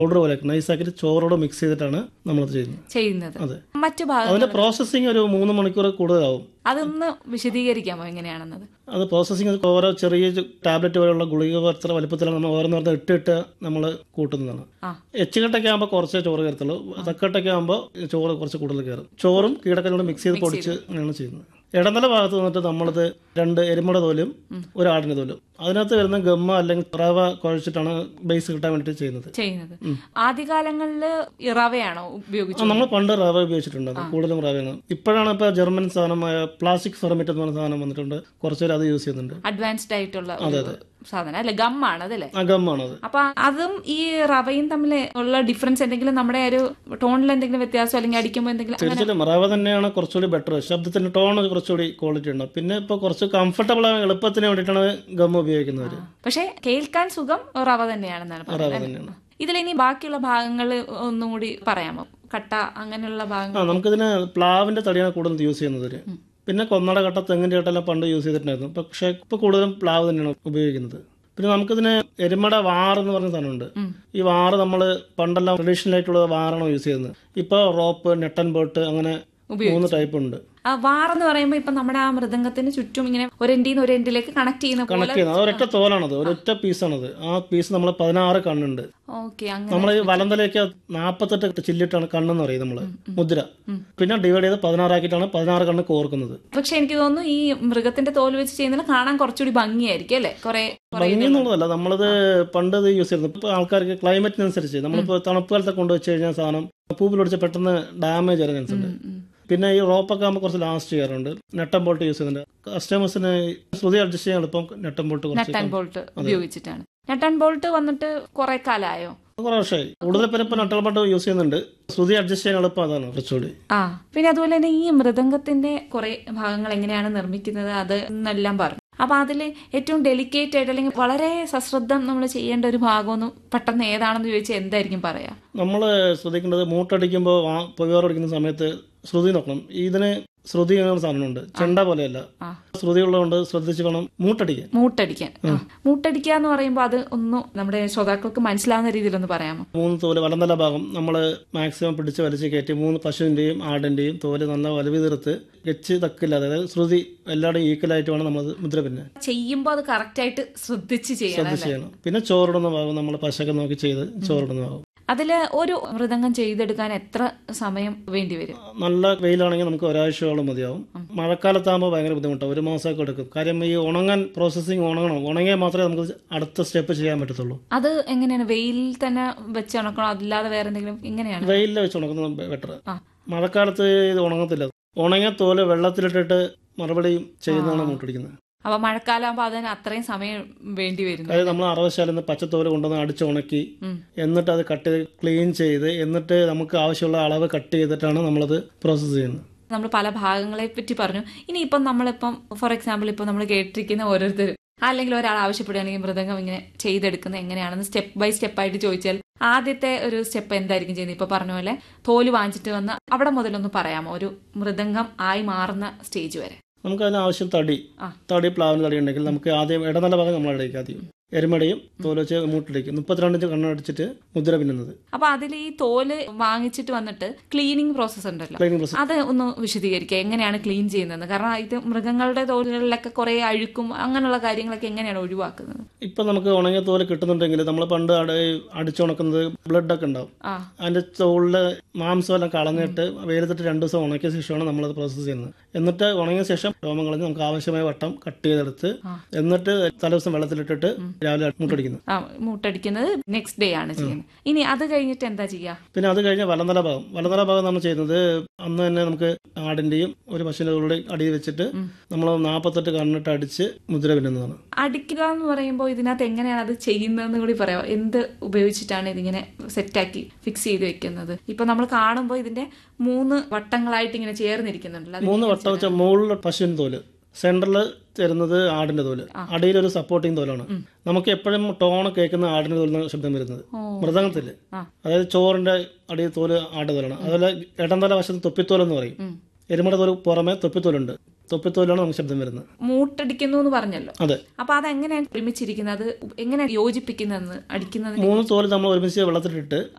Powder പോലെ നൈസാക്കിയിട്ട് ചോറോട് mix ചെയ്തിട്ടാണ് നമ്മളത് ചെയ്യുന്നത് ചെയ്യുന്നത് അതെ മറ്റു ഭാഗം അതിന്റെ പ്രോസസ്സിങ് ഒരു മൂന്ന് മണിക്കൂർ കൂടുതലാവും അതൊന്ന് വിശദീകരിക്കാമോ എങ്ങനെയാണെന്നത് അത് പ്രോസസ്സിങ് ഓരോ ചെറിയ ടാബ്ലറ്റ് പോലെയുള്ള ഗുളിക എത്ര വലുപ്പത്തിലാണ് നമ്മൾ ഓരോന്നോർത്ത് ഇട്ടിട്ട് നമ്മൾ കൂട്ടുന്നതാണ് ആ. എച്ചുകെട്ടൊക്കെ ആകുമ്പോൾ കുറച്ചേ ചോറ് കയറത്തുള്ളൂ തക്കെട്ടൊക്കെ ആകുമ്പോൾ ചോറ് കുറച്ച് കൂടുതൽ കയറും ചോറും കീടക്കല്ലോട് മിക്സ് ചെയ്ത് പൊടിച്ച് അങ്ങനെയാണ് ചെയ്യുന്നത് ഇടനില ഭാഗത്ത് വന്നിട്ട് നമ്മളത് രണ്ട് എരുമുട തോലും ഒരു ആടിന്റെ തോലും അതിനകത്ത് വരുന്ന ഗമ്മ അല്ലെങ്കിൽ റവ കുഴച്ചിട്ടാണ് ബേസ് കിട്ടാൻ വേണ്ടിയിട്ട് ചെയ്യുന്നത് ചെയ്യുന്നത് ആദ്യകാലങ്ങളിൽ റവയാണോ ഉപയോഗിച്ചത് നമ്മൾ പണ്ട് റവ ഉപയോഗിച്ചിട്ടുണ്ട് അത് കൂടുതലും റവയാണ് ഇപ്പോഴാണ് ഇപ്പൊ ജർമ്മൻ സാധനമായ പ്ലാസ്റ്റിക് ഫെർമിറ്റ് എന്ന് പറഞ്ഞ സാധനം വന്നിട്ടുണ്ട് കുറച്ചുപേർ അത് യൂസ് ചെയ്യുന്നുണ്ട് അഡ്വാൻസ്ഡ് ആയിട്ടുള്ള ഒരു സാധനം അല്ലെ ഗമ്മാണ് അതല്ലേ ആ ഗമ്മാണത് അപ്പൊ അതും ഈ റവയും തമ്മിൽ ഉള്ള ഡിഫറൻസ് എന്തെങ്കിലും നമ്മുടെ ഒരു ടോണിൽ എന്തെങ്കിലും വ്യത്യാസം അല്ലെങ്കിൽ അടിക്കുമ്പോൾ എന്തെങ്കിലും അങ്ങനെ തീർച്ചയായിട്ടും റവ തന്നെയാണ് കുറച്ചുകൂടി ബെറ്റർ ശബ്ദത്തിന്റെ ടോൺ കുറച്ചുകൂടി ക്വാളിറ്റി ഉണ്ട് പിന്നെ ഇപ്പൊ കുറച്ച് കംഫർട്ടബിൾ ആയ എളുപ്പത്തിന് വേണ്ടിയിട്ടാണ് ഗം ഉപയോഗിക്കുന്നവര് പക്ഷെ കേൾക്കാൻ സുഖം റവ തന്നെയാണെന്നാണ് റവ പറയുന്നത് തന്നെയാണ് ഇതിലിനി ബാക്കിയുള്ള ഭാഗങ്ങൾ ഒന്നും കൂടി പറയാമോ കട്ട അങ്ങനെയുള്ള ഭാഗങ്ങൾ ആ നമുക്കിതിന് പ്ലാവിന്റെ തടിയാണ് കൂടുതൽ യൂസ് ചെയ്യുന്നത് ഇതില്. പിന്നെ കൊന്നട കട്ട തെങ്ങിന്റെ കട്ടെല്ലാം പണ്ട് യൂസ് ചെയ്തിട്ടുണ്ടായിരുന്നു പക്ഷെ ഇപ്പൊ കൂടുതലും പ്ലാവ് തന്നെയാണ് ഉപയോഗിക്കുന്നത് പിന്നെ നമുക്കിതിന് എരുമട വാർ എന്ന് പറഞ്ഞ സാധനമുണ്ട് ഈ വാറ് നമ്മൾ പണ്ടെല്ലാം ട്രഡീഷണൽ ആയിട്ടുള്ള വാറാണ് യൂസ് ചെയ്യുന്നത് ഇപ്പൊ റോപ്പ് നെട്ടൻ ബോട്ട് അങ്ങനെ മൂന്ന് ടൈപ്പ് ഉണ്ട് ആ വാറെന്ന് പറയുമ്പോൾ ഇപ്പൊ നമ്മുടെ ആ മൃദംഗത്തിന് ചുറ്റും ഇങ്ങനെ ഒരെൻഡിന്ന് ഒരു എൻഡിലേക്ക് കണക്ട് ചെയ്യുന്ന പോലെ കണക്ട് ചെയ്യുന്നത് അത് ഒരൊറ്റ തോലാണത് ഒരൊറ്റ പീസാണത് ആ പീസ് നമ്മൾ പതിനാറ് കണ്ണുണ്ട് ഓക്കെ അങ്ങനെ നമ്മൾ ഈ വലന്തലേക്ക് നാൽപ്പത്തെട്ട് ചില്ലിട്ടാണ് കണ്ണെന്ന് പറയും നമ്മള് മുദ്ര പിന്നെ ഡിവൈഡ് ചെയ്ത് പതിനാറാക്കിയിട്ടാണ് പതിനാറ് കണ്ണ് കോർക്കുന്നത് പക്ഷെ എനിക്ക് തോന്നുന്നു ഈ മൃഗത്തിന്റെ തോൽ വെച്ച് ചെയ്യുന്നത് കാണാൻ കുറച്ചുകൂടി ഭംഗിയായിരിക്കും അല്ലെ കുറെ ഭംഗി എന്നുള്ളതല്ല നമ്മളത് പണ്ട് ഇത് യൂസ് ചെയ്യുന്നത് ഇപ്പൊ ആൾക്കാർക്ക് ക്ലൈമറ്റിനനുസരിച്ച് നമ്മളിപ്പോ തണുപ്പ് കാലത്ത് കൊണ്ടുവച്ച് കഴിഞ്ഞാൽ സാധനം പൂപ്പിൽ പിടിച്ച പെട്ടെന്ന് ഡാമേജ് വരാൻ ചാൻസ് ഉണ്ട് പിന്നെ ഈ റോപ്പൊക്കെ ആകുമ്പോൾ കുറച്ച് ലാസ്റ്റ് ചെയ്യാറുണ്ട് നെട്ടം ബോൾട്ട് യൂസ് ചെയ്യുന്നുണ്ട് കസ്റ്റമേഴ്സിന് ശ്രുതി അഡ്ജസ്റ്റ് ചെയ്യാൻ എളുപ്പം നെട്ടം ബോൾട്ട് കുറച്ച് നട്ടൻ ബോൾട്ട് ഉപയോഗിച്ചിട്ടാണ് നട്ടൻ ബോൾട്ട് വന്നിട്ട് കുറെ കാലമായോ കുറെ വർഷമായി കൂടുതൽ പേര് ഇപ്പൊ നട്ടൽ ബോൾട്ട് യൂസ് ചെയ്യുന്നുണ്ട് ശ്രുതി അഡ്ജസ്റ്റ് ചെയ്യാൻ എളുപ്പം അതാണ് കുറച്ചുകൂടി ആ പിന്നെ അതുപോലെ തന്നെ ഈ മൃദംഗത്തിന്റെ കുറെ ഭാഗങ്ങൾ എങ്ങനെയാണ് നിർമ്മിക്കുന്നത് അത് എന്നെല്ലാം പറഞ്ഞു അപ്പൊ അതിൽ ഏറ്റവും ഡെലിക്കേറ്റ് ആയിട്ട് അല്ലെങ്കിൽ വളരെ സശ്രദ്ധം നമ്മൾ ചെയ്യേണ്ട ഒരു ഭാഗമൊന്നും പെട്ടെന്ന് ഏതാണെന്ന് ചോദിച്ചാൽ എന്തായിരിക്കും പറയാ നമ്മൾ ശ്രദ്ധിക്കേണ്ടത് മൂട്ടടിക്കുമ്പോൾ പുകയോറടിക്കുന്ന സമയത്ത് ശ്രുതി നോക്കണം ഇതിന് ശ്രുതി എന്ന സാധനമുണ്ട് ചെണ്ട പോലെയല്ല ആ. ശ്രുതി ഉള്ളതുകൊണ്ട് ശ്രദ്ധിച്ച് വേണം മൂട്ടടിക്കാൻ മൂട്ടടിക്കാൻ ആ. മൂട്ടടിക്കുക എന്ന് പറയുമ്പോൾ അത് ഒന്നും നമ്മുടെ ശ്രോതാക്കൾക്ക് മനസ്സിലാവുന്ന രീതിയിലൊന്ന് പറയാമോ മൂന്ന് തോല് വലന്തല ഭാഗം നമ്മൾ മാക്സിമം പിടിച്ച് വലിച്ച് കയറ്റി മൂന്ന് പശുവിന്റെയും ആടിന്റെയും തോല് നല്ല വലുവി തീർത്ത് വെച്ച് തക്കില്ലാതെ അതായത് ശ്രുതി എല്ലാവരുടെയും ഈക്വലായിട്ട് വേണം നമ്മൾ മുദ്ര പിന്നെ ചെയ്യുമ്പോൾ അത് കറക്റ്റ് ആയിട്ട് ശ്രദ്ധിച്ച് ചെയ്യണം ശ്രദ്ധിച്ച് ചെയ്യണം പിന്നെ ചോറിടുന്ന ഭാഗം നമ്മൾ പശയൊക്കെ നോക്കി ചെയ്ത് ചോറിടുന്ന ഭാഗം അതില് ഒരു മൃദംഗം ചെയ്തെടുക്കാൻ എത്ര സമയം വേണ്ടി വരും നല്ല വെയിലാണെങ്കിൽ നമുക്ക് ഒരാഴ്ചയോളം മതിയാവും മഴക്കാലത്താകുമ്പോൾ ഭയങ്കര ബുദ്ധിമുട്ടാണ് ഒരു മാസമൊക്കെ എടുക്കും കാര്യം ഈ ഉണങ്ങാൻ പ്രോസസ്സിങ് ഉണങ്ങണം ഉണങ്ങിയാൽ മാത്രമേ നമുക്ക് അടുത്ത സ്റ്റെപ്പ് ചെയ്യാൻ പറ്റത്തുള്ളൂ അത് എങ്ങനെയാണ് വെയിലിൽ തന്നെ വെച്ച് ഉണക്കണോ അല്ലാതെ വേറെ എന്തെങ്കിലും എങ്ങനെയാണ് വെയിലിൽ വെച്ച് ഉണക്കുന്നത് ബെറ്റർ ആ. മഴക്കാലത്ത് ഇത് ഉണങ്ങത്തില്ല ഉണങ്ങിയ തോല് വെള്ളത്തിലിട്ടിട്ട് മറുപടി ചെയ്യുന്നതാണ് മൂട്ടടിക്കുന്നത് അപ്പൊ മഴക്കാലാകുമ്പോ അതിന് അത്രയും സമയം വേണ്ടി വരുന്നു അതായത് നമ്മൾ അറവശാലിൽ നിന്ന് പച്ചത്തോല് കൊണ്ടുവന്ന് അടിച്ച് ഉണക്കി ഉം. എന്നിട്ട് അത് കട്ട് ചെയ്ത് ക്ലീൻ ചെയ്ത് എന്നിട്ട് നമുക്ക് ആവശ്യമുള്ള അളവ് കട്ട് ചെയ്തിട്ടാണ് നമ്മളത് പ്രോസസ്സ് ചെയ്യുന്നത് നമ്മൾ പല ഭാഗങ്ങളെ പറ്റി പറഞ്ഞു ഇനി ഇപ്പം നമ്മളിപ്പം ഫോർ എക്സാമ്പിൾ ഇപ്പം നമ്മൾ കേട്ടിരിക്കുന്ന ഓരോരുത്തർ അല്ലെങ്കിൽ ഒരാൾ ആവശ്യപ്പെടുകയാണെങ്കിൽ മൃദംഗം ഇങ്ങനെ ചെയ്തെടുക്കുന്നത് എങ്ങനെയാണെന്ന് സ്റ്റെപ്പ് ബൈ സ്റ്റെപ്പ് ആയിട്ട് ചോദിച്ചാൽ ആദ്യത്തെ ഒരു സ്റ്റെപ്പ് എന്തായിരിക്കും ചെയ്യുന്നത് ഇപ്പൊ പറഞ്ഞ പോലെ തോല് വാങ്ങിച്ചിട്ട് വന്ന് അവിടെ മുതലൊന്ന് പറയാമോ ഒരു മൃദംഗം ആയി മാറുന്ന സ്റ്റേജ് വരെ നമുക്ക് അതിന് ആവശ്യം തടി ആ. തടി പ്ലാവിന് തടി ഉണ്ടെങ്കിൽ നമുക്ക് ആദ്യം ഇടനല ഭാഗം നമ്മൾ അടിക്കുക ആദ്യം എരുമടയും തോല് വെച്ച് മൂട്ടിടിക്കും മുപ്പത്തിരണ്ട് ഇഞ്ച് കണ്ണടിച്ചിട്ട് മുദ്ര പിന്നുന്നത് അപ്പൊ അതിൽ ഈ തോല് വാങ്ങിച്ചിട്ട് വന്നിട്ട് ക്ലീനിങ് പ്രോസസ് ഉണ്ടല്ലോ ക്ലീനിങ് പ്രോസസ് അത് ഒന്ന് വിശദീകരിക്കുക എങ്ങനെയാണ് ക്ലീൻ ചെയ്യുന്നത് കാരണം ഇത് മൃഗങ്ങളുടെ തോലുകളിലൊക്കെ കുറെ അഴുക്കും അങ്ങനെയുള്ള കാര്യങ്ങളൊക്കെ എങ്ങനെയാണ് ഒഴിവാക്കുന്നത് ഇപ്പൊ നമുക്ക് ഉണങ്ങിയ തോല് കിട്ടുന്നുണ്ടെങ്കിൽ നമ്മൾ പണ്ട് അട അടിച്ചുണക്കുന്നത് ബ്ലഡ് ഒക്കെ ഉണ്ടാവും ആ അതിന്റെ തോളിലെ മാംസം എല്ലാം കളഞ്ഞിട്ട് വെയിലത്തിട്ട് രണ്ടു ദിവസം ഉണക്കിയ ശേഷമാണ് നമ്മളത് പ്രോസസ്സ് ചെയ്യുന്നത് എന്നിട്ട് ഉണങ്ങിയ ശേഷം രോമം കളഞ്ഞ് നമുക്ക് ആവശ്യമായ വട്ടം കട്ട് ചെയ്തെടുത്ത് എന്നിട്ട് തലേദിവസം വെള്ളത്തിലിട്ടിട്ട് രാവിലെ മുട്ടടിക്കുന്നത് ആ മൂട്ടടിക്കുന്നത് നെക്സ്റ്റ് ഡേ ആണ് ചെയ്യുന്നത് ഇനി അത് കഴിഞ്ഞിട്ട് എന്താ ചെയ്യുക പിന്നെ അത് കഴിഞ്ഞ് വലന്തല ഭാഗം വലന്തല ഭാഗം നമ്മൾ ചെയ്യുന്നത് അന്ന് തന്നെ നമുക്ക് ആടിന്റെയും ഒരു പശുവിന്റെ കൂടെ അടിയിൽ വെച്ചിട്ട് നമ്മൾ നാൽപ്പത്തെട്ട് കണ്ണിട്ട് അടിച്ച് മുദ്ര പിന്നുന്നതാണ് അടിക്കുക എന്ന് പറയുമ്പോൾ ഇതിനകത്ത് എങ്ങനെയാണ് അത് ചെയ്യുന്നതെന്ന് കൂടി പറയാം എന്ത് ഉപയോഗിച്ചിട്ടാണ് ഇതിങ്ങനെ സെറ്റാക്കി ഫിക്സ് ചെയ്ത് വെക്കുന്നത് ഇപ്പൊ നമ്മൾ കാണുമ്പോൾ ഇതിന്റെ മൂന്ന് വട്ടങ്ങളായിട്ട് ഇങ്ങനെ ചേർന്നിരിക്കുന്നുണ്ടല്ലോ അത് മൂന്ന് വട്ടം വെച്ചാൽ മുകളിൽ പശുവിൻ തോല് സെന്ററിൽ തരുന്നത് ആടിന്റെ തോല് അടിയിൽ ഒരു സപ്പോർട്ടിങ് തോലാണ് നമുക്ക് എപ്പോഴും ടോൺ കേൾക്കുന്ന ആടിന്റെ തോലിന് ശബ്ദം വരുന്നത് ഓ. മൃദംഗത്തില് ആ. അതായത് ചോറിന്റെ അടിയിൽ തോല് ആടിന്റെ തോലാണ് അതുപോലെ ഇടംതല വശത്ത് തൊപ്പിത്തോലെന്ന് പറയും ഉം. എരുമയുടെ തോല് പുറമെ തൊപ്പിത്തോലുണ്ട് തൊപ്പിത്തോലാണ് നമുക്ക് ശബ്ദം വരുന്നത് മൂട്ടടിക്കുന്നു എന്ന് പറഞ്ഞല്ലോ അതെ അപ്പൊ അതെങ്ങനെയാണ് ഒരുമിച്ചിരിക്കുന്നത് എങ്ങനെ യോജിപ്പിക്കുന്നത് അടിക്കുന്നത് മൂന്ന് തോല് നമ്മൾ ഒരുമിച്ച് വെള്ളത്തിലിട്ട്